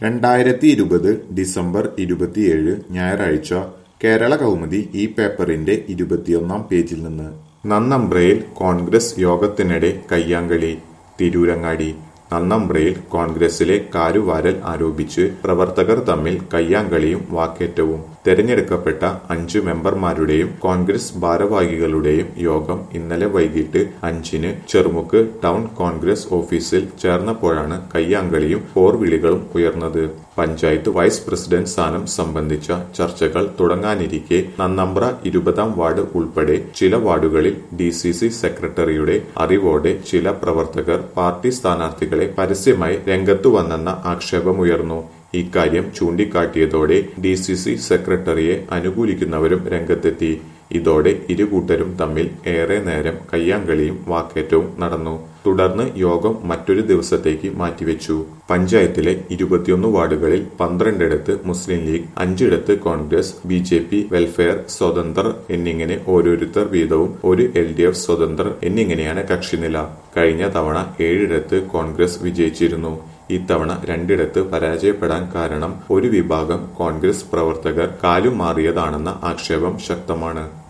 രണ്ടായിരത്തി ഇരുപത് ഡിസംബർ ഇരുപത്തിയേഴ് ഞായറാഴ്ച കേരള കൗമുദി ഈ പേപ്പറിന്റെ ഇരുപത്തിയൊന്നാം പേജിൽ നിന്ന് നന്നമ്പ്രയിൽ കോൺഗ്രസ് യോഗത്തിനിടെ കയ്യാങ്കളി തിരൂരങ്ങാടി നന്നമ്പ്രയിൽ കോൺഗ്രസിലെ കാരുവാരൽ ആരോപിച്ച് പ്രവർത്തകർ തമ്മിൽ കയ്യാങ്കളിയും വാക്കേറ്റവും തെരഞ്ഞെടുക്കപ്പെട്ട അഞ്ചു മെമ്പർമാരുടെയും കോൺഗ്രസ് ഭാരവാഹികളുടെയും യോഗം ഇന്നലെ വൈകിട്ട് അഞ്ചിന് ചെറുമുക്ക് ടൗൺ കോൺഗ്രസ് ഓഫീസിൽ ചേർന്നപ്പോഴാണ് കയ്യാങ്കളിയും പോർവിളികളും ഉയർന്നത് പഞ്ചായത്ത് വൈസ് പ്രസിഡന്റ് സ്ഥാനം സംബന്ധിച്ച ചർച്ചകൾ തുടങ്ങാനിരിക്കെ നന്നമ്പ്ര ഇരുപതാം വാർഡ് ഉൾപ്പെടെ ചില വാർഡുകളിൽ ഡി സി സി സെക്രട്ടറിയുടെ അറിവോടെ ചില പ്രവർത്തകർ പാർട്ടി സ്ഥാനാർത്ഥികളെ പരസ്യമായി രംഗത്തു വന്നെന്ന ആക്ഷേപമുയർന്നു ഇക്കാര്യം ചൂണ്ടിക്കാട്ടിയതോടെ ഡി സി സി സെക്രട്ടറിയെ അനുകൂലിക്കുന്നവരും രംഗത്തെത്തി ഇതോടെ ഇരുകൂട്ടരും തമ്മിൽ ഏറെ നേരം കയ്യാങ്കളിയും വാക്കേറ്റവും നടന്നു തുടർന്ന് യോഗം മറ്റൊരു ദിവസത്തേക്ക് മാറ്റിവെച്ചു പഞ്ചായത്തിലെ ഇരുപത്തിയൊന്ന് വാർഡുകളിൽ പന്ത്രണ്ടിടത്ത് മുസ്ലിം ലീഗ് അഞ്ചിടത്ത് Congress B J P welfare സ്വതന്ത്രർ എന്നിങ്ങനെ ഓരോരുത്തർ വീതവും ഒരു എൽ ഡി എഫ് സ്വതന്ത്രർ എന്നിങ്ങനെയാണ് കക്ഷിനില കഴിഞ്ഞ തവണ ഏഴിടത്ത് കോൺഗ്രസ് വിജയിച്ചിരുന്നു ഇത്തവണ രണ്ടിടത്ത് പരാജയപ്പെടാൻ കാരണം ഒരു വിഭാഗം കോൺഗ്രസ് പ്രവർത്തകർ കാലുമാറിയതാണെന്ന ആക്ഷേപം ശക്തമാണ്